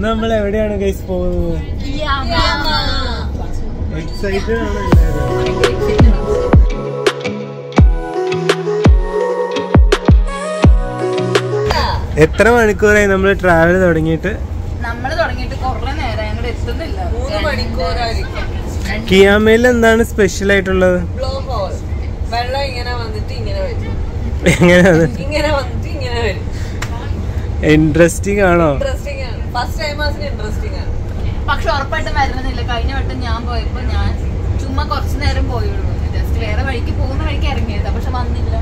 ഇന്ന് നമ്മൾ എവിടെയാണ് ഗൈസ് പോകുന്നത് എക്സൈറ്റഡ് ആണ് എല്ലാവരും എത്ര മണിക്കൂറായി നമ്മൾ ട്രാവൽ തുടങ്ങിയിട്ട് നമ്മള് തുടങ്ങിയിട്ട് കൊറേ നേരം ഞങ്ങൾ എത്തുന്നില്ല മൂന്ന് മണിക്കൂറായിരിക്കും കിയാമയിൽ എന്താണ് സ്പെഷ്യൽ ആയിട്ടുള്ളത് ബ്ലോ ഹോൾ വെള്ളം ഇങ്ങനെ വന്നിട്ട് ഇങ്ങനെ വരും എങ്ങനെയാണ് ഇങ്ങനെ വന്നിട്ട് ഇങ്ങനെ വരും ഇൻട്രസ്റ്റിംഗ് ആണോ ഇൻട്രസ്റ്റിംഗ് ആണ് ഫസ്റ്റ് ടൈം ആസിന് ഇൻട്രസ്റ്റിംഗ് ആണ് പക്ഷെ ഉറപ്പായിട്ടും വരുന്നില്ല കഴിഞ്ഞ വട്ടം ഞാൻ പോയപ്പോ ഞാൻ ചുമ്മാ കുറച്ചു നേരം പോയുള്ളൂ ജസ്റ്റ് വേറെ വഴിക്ക് പോകുന്ന വഴിക്ക് ഇറങ്ങിയതാ പക്ഷെ വന്നില്ല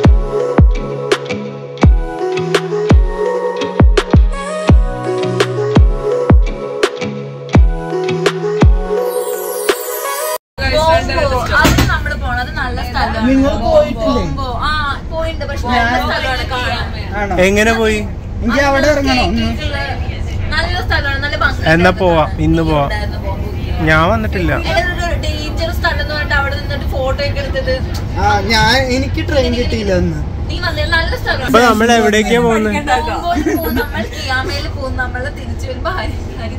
ബോംബോ, അത് നമ്മള് പോണത് നല്ല സ്ഥലമാണ് നിങ്ങൾ പോയിട്ടില്ലേ? ബോംബോ. ആ പോയിട്ടുണ്ട് പക്ഷെ നല്ല സ്ഥലമാണ് കാണാൻ ആണോ എങ്ങനെ പോയി എനിക്ക് അവിടെ ഇറങ്ങണോ ഒന്ന്? നല്ല സ്ഥലമാണ് നല്ല ഭംഗി എന്നാ പോവാം ഇന്ന് പോവാം ഞാൻ വന്നിട്ടില്ല ഡേഞ്ചർ സ്ഥലം എന്ന് പറഞ്ഞിട്ട് അവിടെ നിന്നിട്ട് ഫോട്ടോ ഒക്കെ എടുത്തത് ആ ഞാൻ എനിക്ക് ട്രെയിൻ കിട്ടിയില്ല അന്ന് നീ വന്നില്ല നല്ല സ്ഥലമാണ് അപ്പൊ നമ്മൾ എവിടേക്കാ പോകുന്നത് ബോംബോയിൽ പോകും നമ്മൾ കിയാമയിൽ പോകും നമ്മൾ തിരിച്ചു വരുമ്പോ ഹരി ഹരി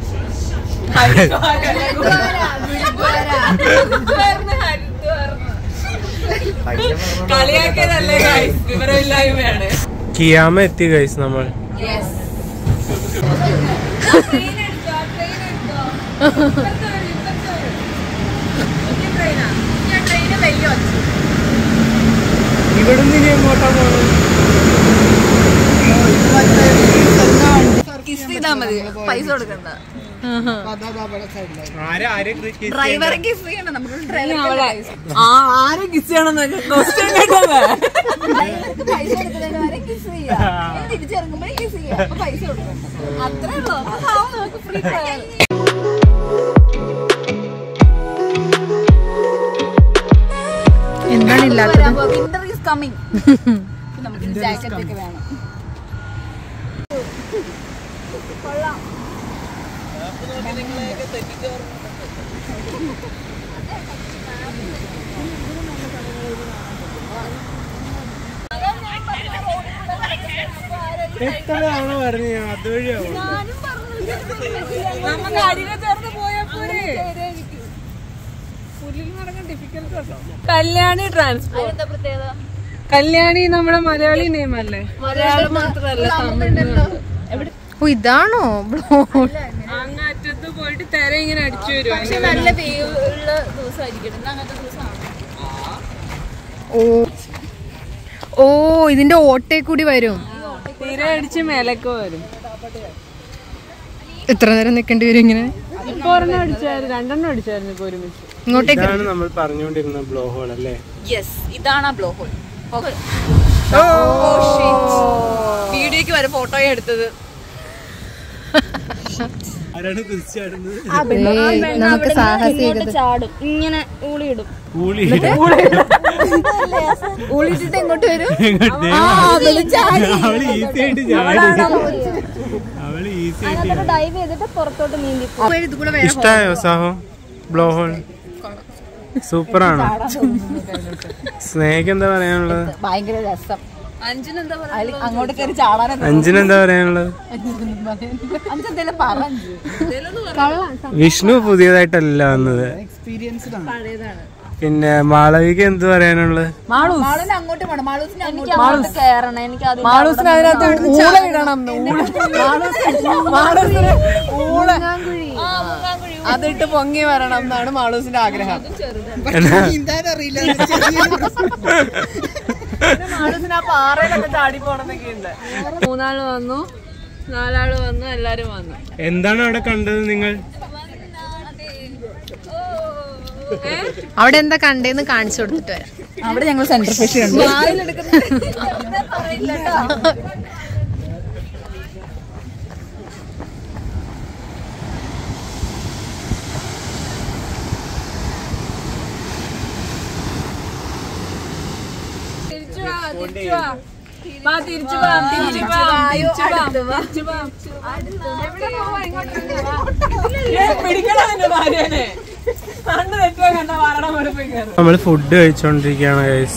കളിയാക്കിയതല്ലേ guys. വിവരമില്ലായ്മയാണ് കിയാമ എത്തി ഗൈസ് നമ്മൾ ഇവിടുന്ന് ഇനി എങ്ങോട്ടാ പോകുന്നത് മറ്റേ ഇതെല്ലാം ഉണ്ട്. കിസ് ചെയ്താ മതി പൈസ കൊടുക്കണ്ട അതാ ദാ അവിടെ സൈഡിലായി. ആരെ ആരെ kiss ചെയ്യണ്ട? ഡ്രൈവറെ കിസ് ചെയ്യണ്ട നമുക്ക് ഡ്രൈവറെ ആ ആരെ കിസ് ചെയ്യണമെന്നൊക്കെ ക്വസ്റ്റ്യൻ കേട്ടത് പൈസ കൊടുക്കുന്നതിന് വരെ കിസ് ചെയ്യാം തിരിച്ചിറങ്ങുമ്പോഴേ കിസ് ചെയ്യാം അപ്പൊ പൈസ കൊടുക്കണ്ട അത്രേ ഉള്ളൂ അതാവും നമുക്ക് ഫ്രീ ട്രയൽ എന്താണ് ഇല്ലാത്തത് വിന്റർ ഈസ് കമ്മിങ് നമുക്ക് ജാക്കറ്റ് ഒക്കെ വേണം എത്ര തവണ പറഞ്ഞു ഞാൻ അതുവഴിയാവും നമുക്ക് അരികെ ചേർന്ന് പോയപ്പോഴേ കല്യാണി ട്രാൻസ്പോർട്ട് എന്താ പ്രത്യേകത കല്യാണി നമ്മുടെ മലയാളി നെയിം അല്ലേ മലയാളം മാത്രല്ല തമിഴ് ഓ ഇതാണോ അങ്ങറ്റത്ത് പോയിട്ട് തെര ഇങ്ങനെ അടിച്ചു വരും പക്ഷെ നല്ല വേവ് ഉള്ള ദിവസമായിരിക്കും ഇന്ന് അങ്ങനത്തെ ദിവസമാണ് ഓ ഓ ഇതിന്റെ ഓട്ടേ കൂടി വരും തിര അടിച്ച് മേലേക്ക് വരും എത്ര നേരം നിൽക്കേണ്ടി വരും ഇങ്ങനെ ഇപ്പൊ ഒരെണ്ണം അടിച്ചായിരുന്നു രണ്ടെണ്ണം അടിച്ചായിരുന്നു ഇപ്പൊ ഒരുമിച്ച് ഇങ്ങോട്ടേക്ക് ഇതാണ് നമ്മൾ പറഞ്ഞുകൊണ്ടിരുന്ന ബ്ലോ ഹോൾ അല്ലേ യെസ് ഇതാണ് ആ ബ്ലോ ഹോൾ വീഡിയോക്ക് വരെ ഫോട്ടോ എടുത്തത് ആരാണ് കുതിച്ചാടുന്നത് ഏയ്, നമുക്ക് സാഹസികത ചാടും ഇങ്ങനെ ഊളിയിടും കൂളി ഊളിട്ടിട്ട് എങ്ങോട്ട് വരും അവള് ഈസി ആയിട്ട് ചാടി അവള് ഈസി ആയിട്ട് ഡൈവ് ചെയ്തിട്ട് പുറത്തോട്ട് നീന്തി ഇഷ്ടായോ സാഹോ ബ്ലോ ഹോൾ സൂപ്പറാണോ സ്നേഹക്ക് എന്താ പറയാനുള്ളത് ഭയങ്കര രസം അഞ്ചിനെന്താ പറയാ അങ്ങോട്ട് കയറി ചാടാനൊക്കെ അഞ്ചിന് എന്താ പറയാനുള്ളത് അഞ്ചെന്തേലും പറഞ്ഞു വിഷ്ണു പുതിയതായിട്ടല്ല വന്നത് എക്സ്പീരിയൻസ്ഡ് ആണ് പിന്നെ മാളവിക എന്ത് പറയാനുള്ളത് മാളൂന് അങ്ങോട്ട് വേണം മാളൂസിന് അങ്ങോട്ട് കയറണം എനിക്ക് അത് മാളൂസിന് അതിനകത്ത് ഊള ഇടണം മാളൂസിന് ഊള അതിട്ട് പൊങ്ങി വരണം എന്നാണ് മാളൂസിന്റെ ആഗ്രഹം എന്നാ നീന്താൻ അറിയില്ല അത് ചെറിയൊരു പ്രശ്നം. മാളൂസിന് ആ പാറയിലൊക്കെ ചാടി പോണെന്നൊക്കെ ഉണ്ട് മൂന്നാള് വന്നു നാലാള് വന്നു എല്ലാരും വന്നു എന്താണ് അവിടെ കണ്ടത് നിങ്ങൾ അവിടെ എന്താ കണ്ടേന്ന് കാണിച്ചു കൊടുത്തിട്ട് വരാം അവിടെ ഞങ്ങൾ സെന്റർ ഫിഷ് ഉണ്ട് വാ തിരിച്ചു വാ തിരിച്ചു വാ തിരിച്ചു വാ തിരിച്ചു വാ പിടിക്കണം എന്റെ ഭാര്യനെ കണ്ണു തെറ്റുവാ കണ്ട വാരണം വരെ പോയി കയറും നമ്മൾ ഫുഡ് കഴിച്ചോണ്ടിരിക്കുകയാണ് ഗൈസ്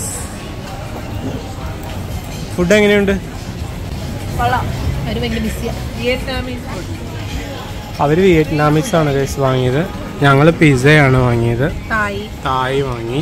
ഫുഡ് എങ്ങനെയുണ്ട് അവര് ഭയങ്കര ബിസിയാ വിയറ്റ്നാമീസ് ഫുഡ് അവര് വിയറ്റ്നാമിക്സ് ആണ് ഗൈസ് വാങ്ങിയത് ഞങ്ങള് പിസയാണ് വാങ്ങിയത് തായി തായ് വാങ്ങി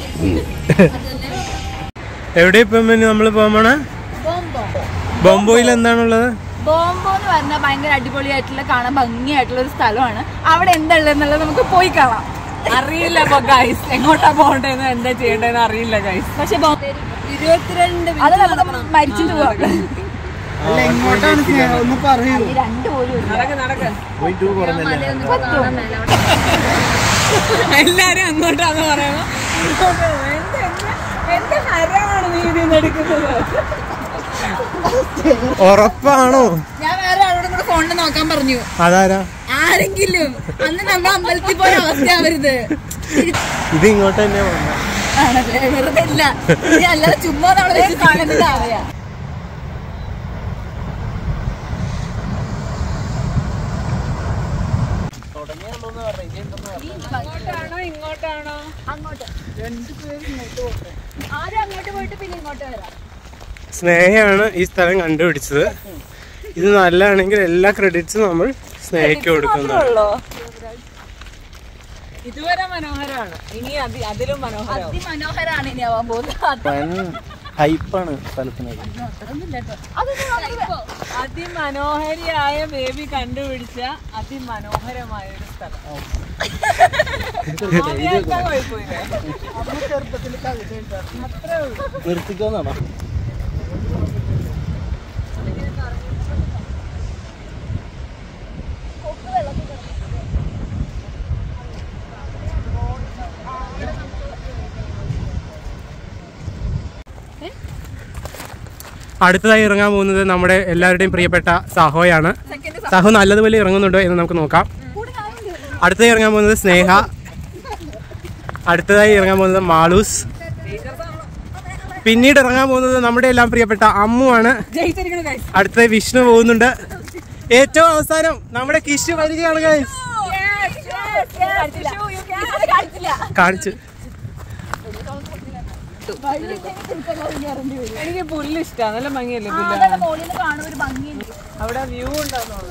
എവിടെ ഇപ്പം പിന്നെ നമ്മള് പോകണേ ബോംബോ ബോംബോയിൽ എന്താണുള്ളത് ബോംബോ എന്ന് പറഞ്ഞാൽ ഭയങ്കര അടിപൊളിയായിട്ടുള്ള കാണാൻ ഭംഗിയായിട്ടുള്ള ഒരു സ്ഥലമാണ് അവിടെ എന്താ ഉള്ളതെന്നുള്ളത് നമുക്ക് പോയി കാണാം അറിയില്ല ഇപ്പൊ ഗൈസ് എങ്ങോട്ടാ പോകണ്ടേന്ന് എന്താ ചെയ്യണ്ടേന്ന് അറിയില്ല ഗൈസ് പക്ഷെ ഇരുപത്തിരണ്ട് അത് നമുക്ക് മരിച്ചിട്ട് പോവാം അല്ല എങ്ങോട്ടാണ് സ്നേഹം ഒന്ന് പറയൂ ഈ രണ്ട് പോലും ഇല്ല. നടക്ക് നടക്ക് പറ്റുമോ? എല്ലാരും അങ്ങോട്ടാന്ന് പറയുമ്പോ ഇങ്ങോട്ട് എന്ത് എന്ത് എന്ത് ഹരമാണ് നീ ഇതിൽ നിന്ന് എടുക്കുന്നത് ഉറപ്പാണോ ഞാൻ വേറെ ആളോടും കൂടെ ഫോണിൽ നോക്കാൻ പറഞ്ഞു അതാരാ ആരെങ്കിലും അന്ന് നമ്മൾ അമ്പലത്തിൽ പോയ അവസ്ഥയാവരുത് ഇത് ഇങ്ങോട്ട് തന്നെ പോകണ്ട ആണല്ലേ വെറുതെ ഇല്ല ഇനി അല്ലാതെ ചുമ്മാ നമ്മളെ വെച്ച് കാണുന്നതാവയാ ഇങ്ങോട്ടാണോ ഇങ്ങോട്ടാണോ അങ്ങോട്ട് ആദ്യം അങ്ങോട്ട് പോയിട്ട് പിന്നെ ഇങ്ങോട്ട് വരാം സ്നേഹയാണ് ഈ സ്ഥലം കണ്ടുപിടിച്ചത് ഇത് നല്ലതാണെങ്കിൽ എല്ലാ ക്രെഡിറ്റ്സും നമ്മൾ സ്നേഹയ്ക്ക് കൊടുക്കുന്നതാണ് ഉള്ളോ ഇതുവരെ മനോഹരമാണ് ഇനി അതി അതിലും മനോഹരം അതിമനോഹരാണ് ഇനി ആവാൻ പോകുന്നത് ഹൈപ്പാണ് സ്ഥലത്തിന് അതിമനോഹരിയായ ബേബി കണ്ടുപിടിച്ച അതിമനോഹരമായ ഒരു സ്ഥലം ആദ്യമായിട്ടാ കുഴപ്പമില്ല. അത്രേ ഉള്ളൂ. നിർത്തിക്കോന്നാണോ അടുത്തതായി ഇറങ്ങാൻ പോകുന്നത് നമ്മുടെ എല്ലാവരുടെയും പ്രിയപ്പെട്ട സാഹോയാണ് സാഹോ നല്ലതുപോലെ ഇറങ്ങുന്നുണ്ടോ എന്ന് നമുക്ക് നോക്കാം അടുത്തതായി ഇറങ്ങാൻ പോകുന്നത് സ്നേഹ അടുത്തതായി ഇറങ്ങാൻ പോകുന്നത് മാളൂസ് പിന്നീട് ഇറങ്ങാൻ പോകുന്നത് നമ്മുടെ എല്ലാം പ്രിയപ്പെട്ട അമ്മുവാണ് ജയിച്ചിരിക്കുന്നു guys. അടുത്തതായി വിഷ്ണു പോകുന്നുണ്ട് ഏറ്റവും അവസാനം നമ്മുടെ കിഷു വരികയാണ് guys. കാണിച്ചു എനിക്ക് പുല്ല് ഇഷ്ടമാണ് നല്ല ഭംഗിയല്ലേ പുല്ല് മോളിൽ നിന്ന് കാണും ഒരു ഭംഗിയുണ്ട് അവിടെ വ്യൂ ഉണ്ടാവുന്നു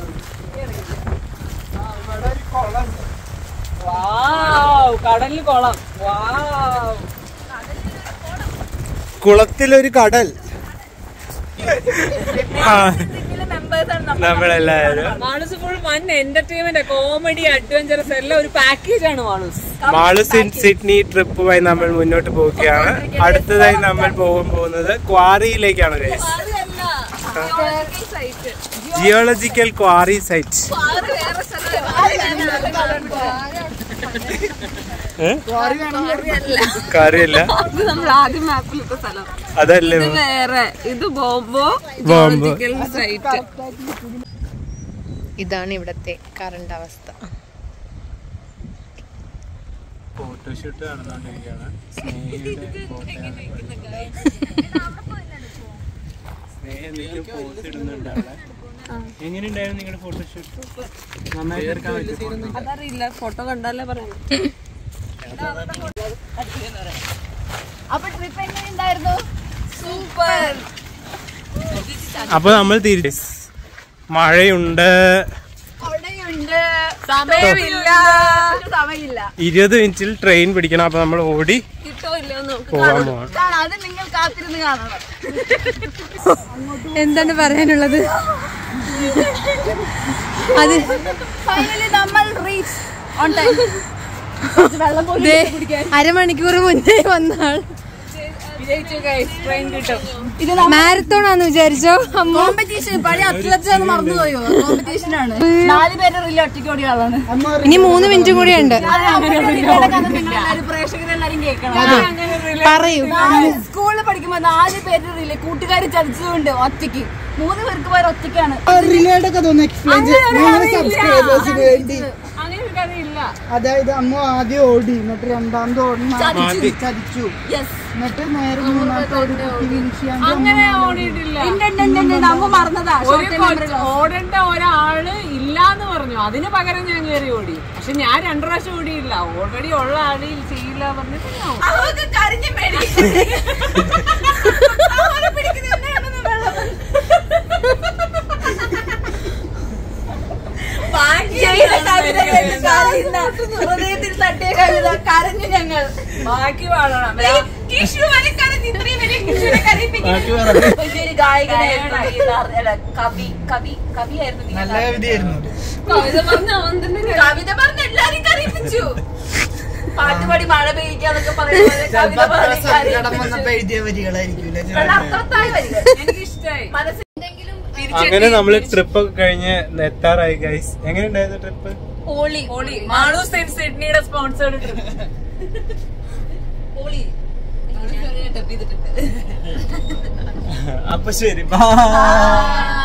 വാവ് കടലിൽ കുളം വാവ് കുളത്തിലൊരു കടൽ ആ, മെമ്പേഴ്സ് ആണ് നമ്മൾ നമ്മളെല്ലാവരും Malus full one entertainment comedy adventurous എല്ലാം ഒരു പാക്കേജ് ആണ് മാളൂസ് മാളൂസ് ഇൻ സിഡ്നി ട്രിപ്പുമായി നമ്മൾ മുന്നോട്ട് പോവുകയാണ് അടുത്തതായി നമ്മൾ പോകാൻ പോകുന്നത് ക്വാറിയിലേക്കാണ് guys. ജിയോളജിക്കൽ ക്വാറി സൈറ്റ് ക്വാറിയല്ല ഇത് നമ്മൾ ആദ്യം മാപ്പിലിട്ട സ്ഥലം അതല്ലേ ഇത് വേറെ ഇത് ബോംബോ ബോംബോ. സൈറ്റ് ഇതാണ് ഇവിടത്തെ കറണ്ട് അവസ്ഥ ഫോട്ടോഷൂട്ട് നടന്നുകൊണ്ടിരിക്കുകയാണ് എങ്ങനെയുണ്ടായിരുന്നു നിങ്ങളുടെ ഫോട്ടോഷൂട്ട് നന്നായി എടുക്കാൻ പറ്റും അതറിയില്ല ഫോട്ടോ കണ്ടാലേ പറയാം അപ്പൊ ട്രിപ്പ് എങ്ങനെ ഉണ്ടായിരുന്നു സൂപ്പർ അപ്പൊ നമ്മൾ തിരിച്ച് മഴയുണ്ട് അവിടെയുണ്ട് സമയമില്ല സമയമില്ല ഇരുപത് മിനിറ്റിൽ ട്രെയിൻ പിടിക്കണം അപ്പൊ നമ്മൾ ഓടി കിട്ടോ ഇല്ലയോ നോക്ക് പോകാൻ പോവാണ് ഇതാണ് അത് നിങ്ങൾ കാത്തിരുന്ന് കാണണം എന്താണ് പറയാനുള്ളത് അത് ഫൈനലി നമ്മൾ റീച്ച് ഓൺ ടൈം വെള്ളം പോലും ദേ, അരമണിക്കൂർ മുന്നേ വന്നാൾ വിജയിച്ചു ഗൈസ് ട്രെയിൻ കിട്ടും ഇത് മാരത്തോൺ ആന്ന് വിചാരിച്ചോ അമ്മ കോമ്പറ്റീഷൻ പഴയ അത്ലറ്റ്സ് എന്ന് മറന്നുപോയോ കോമ്പറ്റീഷൻ ആണ് നാല് പേര് റിലേ ഒറ്റയ്ക്ക് ഓടിയ ആളാണ് ഇനി മൂന്ന് മിനിറ്റും കൂടി ഉണ്ട് പ്രേക്ഷകരെല്ലാരും കേൾക്കണം പറയൂ സ്കൂളിൽ പഠിക്കുമ്പോ നാല് പേര് റിലേ കൂട്ടുകാർ ചതിച്ചതുകൊണ്ട് ഒറ്റയ്ക്ക് മൂന്ന് പേർക്ക് പോയ ഒറ്റയ്ക്കാണ് റിലേഡ് ഒക്കെ ഒന്ന് എക്സ്പ്ലെയിൻ ചെയ്യും ഞങ്ങളുടെ സബ്സ്ക്രൈബേഴ്സിന് വേണ്ടി അങ്ങനെ ഒരു കഥയില്ല അതായത് അമ്മ ആദ്യം ഓടി എന്നിട്ട് രണ്ടാമത് ഓടുന്ന ചതിച്ചു യെസ് എന്നിട്ട് നേരെ മൂന്നാമത്തെ ഓടി കുത്തി വീഴ്ചയാണ് അങ്ങനെ ഓടിയിട്ടില്ല നമ്മ മറന്നതാ ഒരു കൊച്ച് ഓടേണ്ട ഒരാള് ഇല്ലാന്ന് പറഞ്ഞു അതിന് പകരം ഞാൻ കയറി ഓടി പക്ഷെ ഞാൻ രണ്ടു പ്രാവശ്യം ഓടിയില്ല ഓൾറെഡി ഉള്ള ആള് ചെയ്യില്ല പറഞ്ഞിട്ട് ഞാൻ ഓടി. അവർക്ക് കരിഞ്ഞു മേടി അവരെ പിടിക്കുന്ന എന്നെയാണെന്ന് വെള്ളം. ഭാഗ്യം കിഫിയുടെ കവിത കേട്ട് കരയുന്ന ഹൃദയത്തിൽ തട്ടിയ കവിത കരഞ്ഞു ഞങ്ങൾ ബാക്കി പാടണം കിഷു വരെ കരഞ്ഞു ഇത്രയും വലിയ കിഷുവിനെ കരയിപ്പിക്കുന്നു വലിയൊരു ഗായകനായിരുന്നു നീ എന്ന് പറഞ്ഞ- അല്ല, കവി കവി കവിയായിരുന്നു നീ നല്ല കവിതയായിരുന്നു കവിത പറഞ്ഞ അവൻ തന്നെ കവിത പറഞ്ഞ എല്ലാരും കരയിപ്പിച്ചു പാട്ടുപാടി മഴ പെയ്യിക്കാന്നൊക്കെ പറയുന്നത് കവിത ചിലപ്പോ പറഞ്ഞ് സങ്കടം കരയിപ്പിച്ചു. വന്നപ്പോ എഴുതിയ വരികളായിരിക്കൂല നല്ല അർത്ഥവത്തായ വരികൾ എനിക്ക് ഇഷ്ടായി മനസ്സിലെന്തെങ്കിലും അങ്ങനെ നമ്മള് ട്രിപ്പ് ഒക്കെ കഴിഞ്ഞ് എത്താറായി ഗൈസ് എങ്ങനെയുണ്ടായിരുന്നു ട്രിപ്പ് പോളി പൊളി മാളു സെന്റ് സിഡ്നിയുടെ സ്പോൺസേർഡ് ട്രിപ്പ് പോളി ടപ്പ് ചെയ്തിട്ടുണ്ട് അപ്പൊ ശരി ബൈ